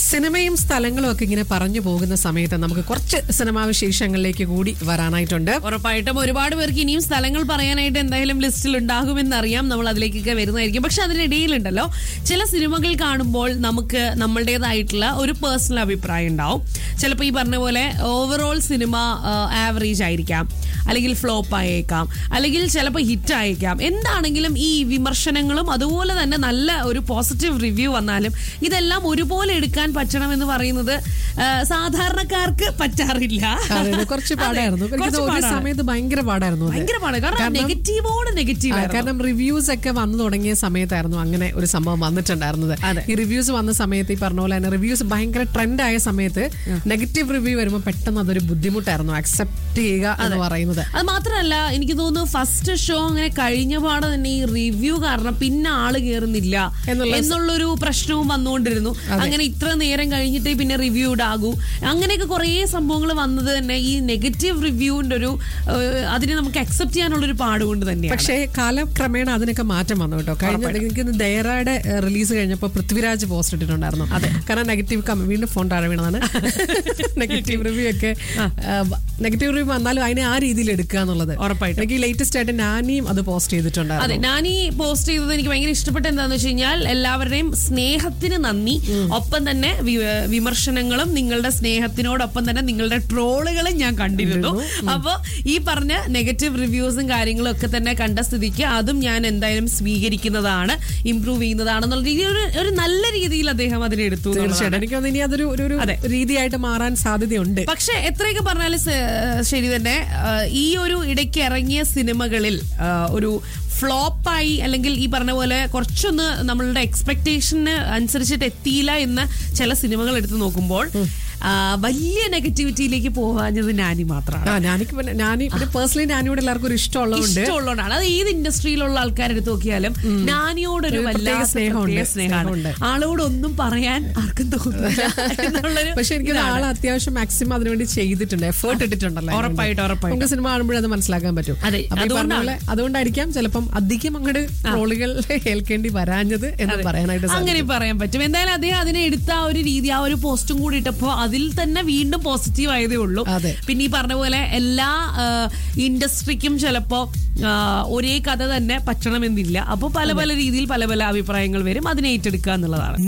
സിനിമയും സ്ഥലങ്ങളും ഒക്കെ ഇങ്ങനെ പറഞ്ഞു പോകുന്ന സമയത്ത് നമുക്ക് കുറച്ച് സിനിമാ വിശേഷങ്ങളിലേക്ക് കൂടി വരാനായിട്ടുണ്ട് ഉറപ്പായിട്ടും ഒരുപാട് പേർക്ക് ഇനിയും സ്ഥലങ്ങൾ പറയാനായിട്ട് എന്തായാലും ലിസ്റ്റിൽ ഉണ്ടാകുമെന്നറിയാം നമ്മൾ അതിലേക്കൊക്കെ വരുന്നതായിരിക്കും പക്ഷെ അതിനിടയിലുണ്ടല്ലോ ചില സിനിമകൾ കാണുമ്പോൾ നമുക്ക് നമ്മളുടേതായിട്ടുള്ള ഒരു പേഴ്സണൽ അഭിപ്രായം ഉണ്ടാവും ചിലപ്പോൾ ഈ പറഞ്ഞ പോലെ ഓവറോൾ സിനിമ ആവറേജ് ആയിരിക്കാം അല്ലെങ്കിൽ ഫ്ലോപ്പ് ആയേക്കാം അല്ലെങ്കിൽ ചിലപ്പോൾ ഹിറ്റ് ആയേക്കാം എന്താണെങ്കിലും ഈ വിമർശനങ്ങളും അതുപോലെ തന്നെ നല്ല ഒരു പോസിറ്റീവ് റിവ്യൂ വന്നാലും ഇതെല്ലാം ഒരുപോലെ എടുക്കാൻ പറ്റണം എന്ന് പറയുന്നത് ആ, സാധാരണക്കാർക്ക് പറ്റാറില്ല അതെ, അതെ, കുറച്ച് അതെ, പാടായിരുന്നു എനിക്ക് കുറച്ച് തോന്നുന്നു ഒരു പാടാണ്. സമയത്ത് ഭയങ്കര പാടായിരുന്നു അത്. ഭയങ്കര പാടാണ് കാരണം കാരണം- നെഗറ്റീവോട് നെഗറ്റീവ് ആ, കാരണം റിവ്യൂസ് ഒക്കെ വന്നു തുടങ്ങിയ സമയത്തായിരുന്നു അങ്ങനെ ഒരു സംഭവം വന്നിട്ടുണ്ടായിരുന്നത് അതെ. ഈ റിവ്യൂസ് വന്ന സമയത്ത് ഈ പറഞ്ഞ പോലെ തന്നെ റിവ്യൂസ് ഭയങ്കര ട്രെൻഡ് ആയ സമയത്ത് നെഗറ്റീവ് റിവ്യൂ വരുമ്പോൾ പെട്ടെന്ന് അതൊരു ബുദ്ധിമുട്ടായിരുന്നു അക്സെപ്റ്റ് ചെയ്യുക എന്ന് പറയുന്നത് അത് മാത്രമല്ല എനിക്ക് തോന്നുന്നു ഫസ്റ്റ് ഷോ അങ്ങനെ കഴിഞ്ഞ പാടെ തന്നെ ഈ റിവ്യൂ കാരണം പിന്നെ ആള് കയറുന്നില്ല എന്നുള്ള- എന്നുള്ളൊരു പ്രശ്നവും വന്നുകൊണ്ടിരുന്നു അങ്ങനെ ഇത്ര നേരം കഴിഞ്ഞിട്ടേ പിന്നെ റിവ്യൂ ഇടാകൂ അങ്ങനെയൊക്കെ കുറേ സംഭവങ്ങൾ വന്നത് തന്നെ ഈ നെഗറ്റീവ് റിവ്യൂവിന്റെ ഒരു ഏഹ്, അതിനെ നമുക്ക് അക്സെപ്റ്റ് ചെയ്യാനുള്ള ഒരു പാടുകൊണ്ട് തന്നെയാണ് പക്ഷേ കാലക്രമേണ അതിനൊക്കെ മാറ്റം വന്നു കേട്ടോ കഴിഞ്ഞ എനിക്ക് ദയറയുടെ റിലീസ് കഴിഞ്ഞപ്പോൾ പൃഥ്വിരാജ് പോസ്റ്റ് ഇട്ടിട്ടുണ്ടായിരുന്നു കാരണം നെഗറ്റീവ് വീണ്ടും ഫോൺ താഴെ വീണതാണ് നെഗറ്റീവ് റിവ്യൂ ഒക്കെ നെഗറ്റീവ് റിവ്യൂ വന്നാലും അതിനെ ആ രീതിയിൽ എടുക്കുക എന്നുള്ളത് ഉറപ്പായിട്ടും. എനിക്ക് ലേറ്റസ്റ്റ് ആയിട്ട് നാനിയും അത് പോസ്റ്റ് അതെ ചെയ്തിട്ടുണ്ടായിരുന്നു ഞാൻ ഈ പോസ്റ്റ് ചെയ്തത് എനിക്ക് ഭയങ്കര ഇഷ്ടപ്പെട്ട എന്താന്ന് വെച്ച് കഴിഞ്ഞാൽ എല്ലാവരുടെയും സ്നേഹത്തിന് നന്ദി ഒപ്പം തന്നെ വി- വിമർശനങ്ങളും നിങ്ങളുടെ സ്നേഹത്തിനോടൊപ്പം തന്നെ നിങ്ങളുടെ ട്രോളുകളും ഞാൻ കണ്ടിരുന്നു അപ്പൊ ഈ പറഞ്ഞ നെഗറ്റീവ് റിവ്യൂസും കാര്യങ്ങളും ഒക്കെ തന്നെ കണ്ട സ്ഥിതിക്ക് അതും ഞാൻ എന്തായാലും സ്വീകരിക്കുന്നതാണ് ഇംപ്രൂവ് ചെയ്യുന്നതാണെന്നുള്ള രീതിയിൽ ഒരു ഒരു നല്ല രീതിയിൽ അദ്ദേഹം അതിനെ എടുത്തു എന്നുള്ളതാണ്. തീർച്ചയായിട്ടും എനിക്ക് തോന്നുന്നു ഇനി അതൊരു ഒരു- ഒരു അതെ. രീതിയായിട്ട് മാറാൻ സാധ്യതയുണ്ട് പക്ഷെ എത്രയൊക്കെ പറഞ്ഞാലും സ- ശരി തന്നെ ആ, ഈ ഒരു ഇടയ്ക്ക് ഇറങ്ങിയ സിനിമകളിൽ ആ, ഒരു ഫ്ലോപ്പായി അല്ലെങ്കിൽ ഈ പറഞ്ഞ പോലെ കുറച്ചൊന്ന് നമ്മളുടെ എക്സ്പെക്ടേഷന് അനുസരിച്ചിട്ട് എത്തിയില്ല എന്ന് ചില സിനിമകൾ എടുത്തു നോക്കുമ്പോൾ ആ, വലിയ നെഗറ്റിവിറ്റിയിലേക്ക് പോകാഞ്ഞത് നാനി മാത്രമാണ് ആ ഞാനിക്ക് പിന്നെ ഞാൻ പിന്നെ പേഴ്സണലി ഞാനിവിടെ എല്ലാവർക്കും ഒരു ഇഷ്ടമുള്ളതുകൊണ്ട് ഇഷ്ടമുള്ളതാണ് അത് ഏത് ഇൻഡസ്ട്രിയിലുള്ള ആൾക്കാരെടുത്ത് നോക്കിയാലും നാനിയോടൊരു ഒരു പ്രത്യേക വല്ലാത്ത സ്നേഹമുണ്ട്, പ്രത്യേക സ്നേഹമാണ് സ്നേഹമുണ്ട്. ആളോടൊന്നും പറയാൻ ആർക്കും തോന്നുന്നില്ല എന്നുള്ളൊരു പക്ഷെ എനിക്ക് ഇതാണ്. ആൾ അത്യാവശ്യം മാക്സിമം അതിനുവേണ്ടി ചെയ്തിട്ടുണ്ട് എഫേർട്ട് ഇട്ടിട്ടുണ്ടല്ലോ അതിനുവേണ്ടി. ഉറപ്പായിട്ടും, ഉറപ്പായിട്ടും. നമുക്ക് സിനിമ കാണുമ്പോഴേ അത് മനസ്സിലാക്കാൻ പറ്റും അതെ, അപ്പൊ ഈ പറഞ്ഞ അതുകൊണ്ടാണ്. പോലെ അതുകൊണ്ടായിരിക്കാം ചിലപ്പം അധികം അങ്ങോട്ട് ട്രോളുകൾ ഏൽക്കേണ്ടി വരാഞ്ഞത് എന്ന് പറയാനായിട്ട് സാധിക്കും. അങ്ങനെ പറയാൻ പറ്റും എന്തായാലും അദ്ദേഹം അതിനെ എടുത്ത ആ ഒരു രീതി ആ ഒരു പോസ്റ്റും കൂടി ഇട്ടപ്പോ അതിൽ തന്നെ വീണ്ടും പോസിറ്റീവ് ആയതേ ഉള്ളൂ അതെ. പിന്നെ ഈ പറഞ്ഞ പോലെ എല്ലാ ഇൻഡസ്ട്രിക്കും ചിലപ്പോ ആ, ഒരേ കഥ തന്നെ പറ്റണമെന്നില്ല അപ്പോൾ പല പല രീതിയിൽ പല പല അഭിപ്രായങ്ങൾ വരും അതിനെ ഏറ്റെടുക്കുക എന്നുള്ളതാണ്